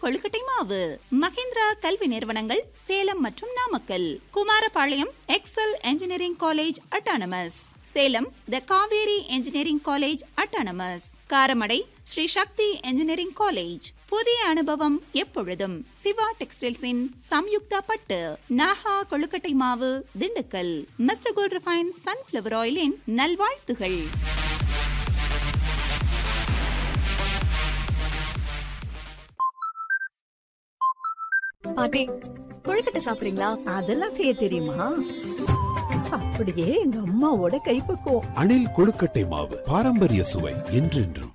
கொழுக்கட்டை மாவு மகேந்திரா கல்வி நிறுவனங்கள் சேலம் மற்றும் Namakkal Kumarapalayam excel engineering college autonomous Salem the Kaveri engineering college autonomous Karamadai Shri Sakthi engineering college புதிய அனுபவம் எப்பொழுதும் சிவா டெக்ஸ்டைல்ஸின் சம்யுக்தா பட்டு நாகா கொழுக்கட்டை மாவு Dindigul mister gold refine sunflower ஆயிலின் நல்வாழ்த்துகள் பாட்டி கொழுக்கட்டை சாப்பிடுறீங்களா அதெல்லாம் செய்ய தெரியுமா அப்படியே எங்க அம்மாவோட கைப்பக்குவம் அணில் கொழுக்கட்டை மாவு பாரம்பரிய சுவை என்றென்றும்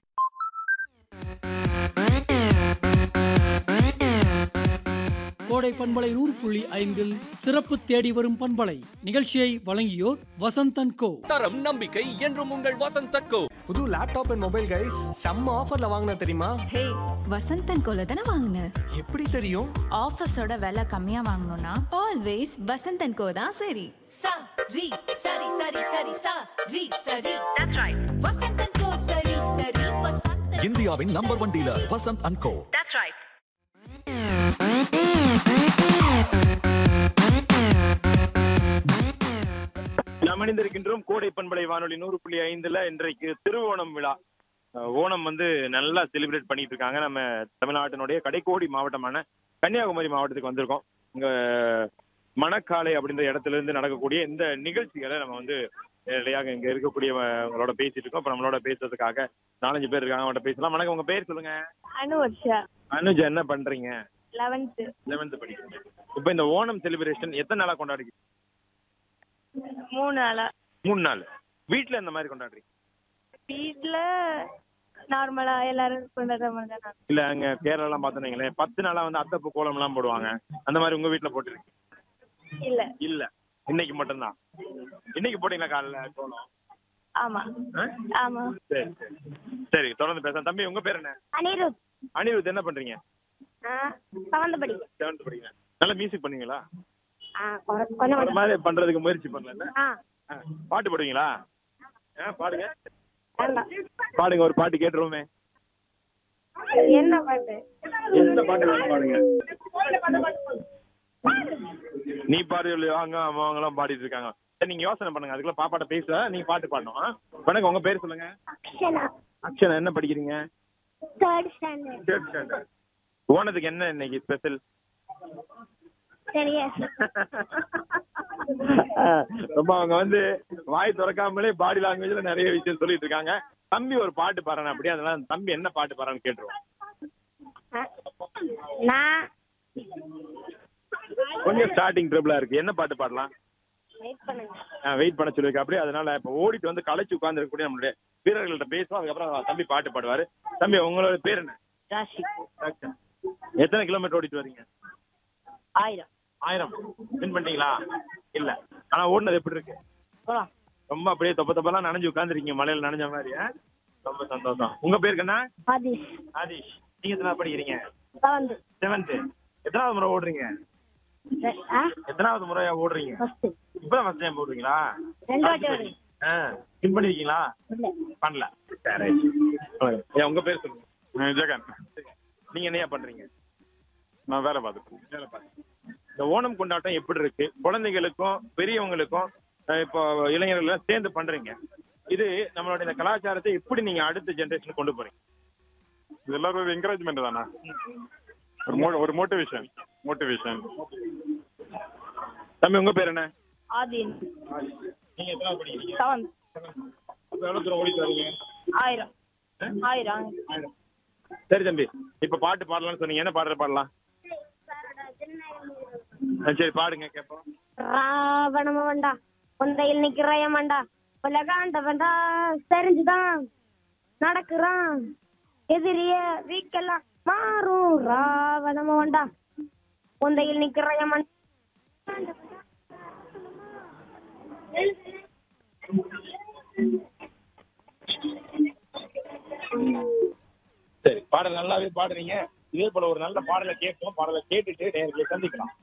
கோடை பண்பலை நூறு புள்ளி ஐந்தில் சிறப்பு தேடி வரும் பண்பலை நிகழ்ச்சியை வழங்கியோர் வசந்தன் கோ தரம் நம்பிக்கை என்றும் உங்கள் வசந்தட்கோ புது லேப்டாப் அண்ட் மொபைல் கைஸ் செம்ம ஆஃபர்ல வாங்கின தெரியுமா ஹே வசந்தன் கோல தானே வாங்கின எப்படி தெரியும் ஆஃபீஸோட விலை கம்மியா வாங்கணும்னா ஆல்வேஸ் வசந்தன் கோ தான் சரி sa ri sari sari sari sa ri sari that's right vasantan ko sari sari vasantan இந்தியாவின் number one dealer Vasanth and co that's right நாம் இணைந்திருக்கின்றோம் கோடை பண்பலை வானொலி நூறு புள்ளி ஐந்துல இன்றைக்கு திருவோணம் விழா அஹ் ஓணம் வந்து நல்லா செலிப்ரேட் பண்ணிட்டு இருக்காங்க நம்ம தமிழ்நாட்டினுடைய கடைக்கோடி மாவட்டமான கன்னியாகுமரி மாவட்டத்துக்கு வந்திருக்கோம் இங்க மணக்காலை அப்படின்ற இடத்துல இருந்து நடக்கக்கூடிய இந்த நிகழ்ச்சிகளை நம்ம வந்து நேரடியாக இங்க இருக்கக்கூடியவங்களோட பேசிட்டு இருக்கோம் இப்ப நம்மளோட பேசுறதுக்காக நாலஞ்சு பேர் இருக்காங்க அவங்கள்ட்ட பேசலாம் வணக்கம் உங்க பேர் சொல்லுங்க அனுவர்ஷா அனுஜா என்ன பண்றீங்க லெவன்த்து லெவன்த் படிக்கிறீங்க இப்ப இந்த ஓணம் செலிப்ரேஷன் எத்தனை நாளா கொண்டாடுறீங்க மூணு நாளா மூணு நாள் வீட்ல இந்த மாதிரி கொண்டாடுறீங்க வீட்டில் நார்மலா எல்லாரும் கொண்டாடுற மாதிரி தான் நான். இல்ல அங்க கேரளாலாம் பார்த்தீங்களேன் பத்து நாளா வந்து அத்தப்பு கோலம் எல்லாம் போடுவாங்க அந்த மாதிரி உங்க வீட்ல போட்டுருக்கு இல்ல இல்ல இன்னைக்கு மட்டும்தான் இன்னைக்கு போட்டீங்களா காலைல கோலம் ஆமா ஆ? ஆமா சரி சரி சரி தொடர்ந்து பேசலாம் தம்பி உங்க பேர் என்ன அனிருத் அனிருத் என்ன பண்றீங்க செவன்த் படிக்க செவன்த் படிக்கிறேன் நல்லா மியூசிக் பண்ணுவீங்களா ஆ கொஞ்சம் அந்த மாதிரி பண்றதுக்கு முயற்சி பண்ணல ஆ பாட்டு போடுவீங்களா ஆ பாடுங்க வேண்டாம் பாடுங்க ஒரு பாட்டு கேட்டுருவோமே என்ன பாட்டு எந்த பாட்டு வேணும் பாடுங்க நீ பாடு இல்லையோ அங்க அவங்க எல்லாம் பாடிட்டு இருக்காங்க சரி நீங்க யோசனை பண்ணுங்க அதுக்குள்ள பாப்பாட்ட பேச நீங்க பாட்டு பாடணும் ஆ? வணக்கம் உங்க பேர் சொல்லுங்க அக்ஷனா அக்ஷனா என்ன படிக்கிறீங்க தேர்ட் ஸ்டாண்டர்ட் தேர்ட் ஸ்டாண்டர்ட் ஓனத்துக்கு என்ன இன்னைக்கு ஸ்பெஷல் சரியா ரொம்ப அவங்க வந்து வாய் திறக்காமலே பாடி லாங்குவேஜ்ல நிறைய விஷயம் சொல்லிட்டு இருக்காங்க தம்பி ஒரு பாட்டு பாடுறேன் அப்படியே அதெல்லாம் தம்பி என்ன பாட்டு பாடுறான்னு கேட்டுருவோம் நான் கொஞ்சம் ஸ்டார்டிங் ட்ரபிளா இருக்கு என்ன பாட்டு பாடலாம் வெயிட் பண்ணுங்க வெயிட் பண்ண சொல்லியிருக்க அப்படியே அதனால இப்ப ஓடிட்டு வந்து களைச்சு உட்கார்ந்து இருக்கக்கூடிய நம்மளுடைய வீரர்கள்ட்ட பேசுவோம் அதுக்கப்புறம் தம்பி பாட்டு பாடுவாரு தம்பி உங்களோட பேர் என்ன ராஷி எத்தனை கிலோமீட்டர் ஓடிட்டு வரீங்க ஆயிரம் ஆயிரம் வின் பண்ணிட்டீங்களா இல்ல ஆனா ஓடுனது எப்படி இருக்கு போலாம் ரொம்ப அப்படியே தொப்ப தொப்பெல்லாம் நனைஞ்சு உட்காந்துருக்கீங்க மலையில நனைஞ்ச மாதிரி ஆ? ரொம்ப சந்தோஷம் உங்க பேருக்கு என்ன ஆதிஷ் ஆதிஷ் நீங்க எத்தனை படிக்கிறீங்க செவன்த் செவன்த் எத்தனாவது முறை ஓடுறீங்க ஆ எத்தனாவது முறையா ஓடுறீங்க ஃபர்ஸ்ட் இப்பதான் ஃபர்ஸ்ட் டைம் போடுறீங்களா ரெண்டு வாட்டி ஓடுறேன். ஆ வின் பண்ணிருக்கீங்களா இல்ல பண்ணல சரி ஏன் உங்க பேர் சொல்லுங்க ஜெகன் நீங்க என்னையா பண்றீங்க நான் வேலை பார்த்துட்டு வேலை பார்த்து இந்த ஓணம் கொண்டாட்டம் எப்படி இருக்கு குழந்தைகளுக்கும் பெரியவங்களுக்கும் அஹ், இப்போ இளைஞர்கள் எல்லாம் சேர்ந்து பண்றீங்க இது நம்மளோட இந்த கலாச்சாரத்தை எப்படி நீங்க அடுத்த ஜெனரேஷன் கொண்டு போறீங்க இது எல்லாரும் ஒரு என்கரேஜ்மெண்ட் தானே ஒரு மோ ஒரு மோட்டிவேஷன் மோட்டிவேஷன் தம்பி உங்க பேர் என்ன ஆதின் நீங்க எத்தனை படிக்கிறீங்க செவன்த் அப்ப எவ்வளவு தூரம் ஓடிட்டு வரீங்க ஆயிரம் ஆயிரம் சரி தம்பி இப்ப பாட்டு பாடலாம்னு சொன்னீங்க என்ன பாடுற பாடலாம் ஆ, சரி பாடுங்க கேட்போம் ராவணம வேண்டா கொந்தையில் நிக்கிறைய வேண்டா உலகாண்ட வேண்டா தெரிஞ்சுதான் நடக்குறான் எதிரிய வீக்கெல்லாம் மாறும் ராவணம வேண்டா கொந்தையில் நிக்கிறைய வேண்டா சரி பாடல் நல்லாவே பாடுறீங்க இதே போல ஒரு நல்ல பாடலை கேட்போம் பாடலை கேட்டுட்டு நேரடியாக சந்திக்கலாம்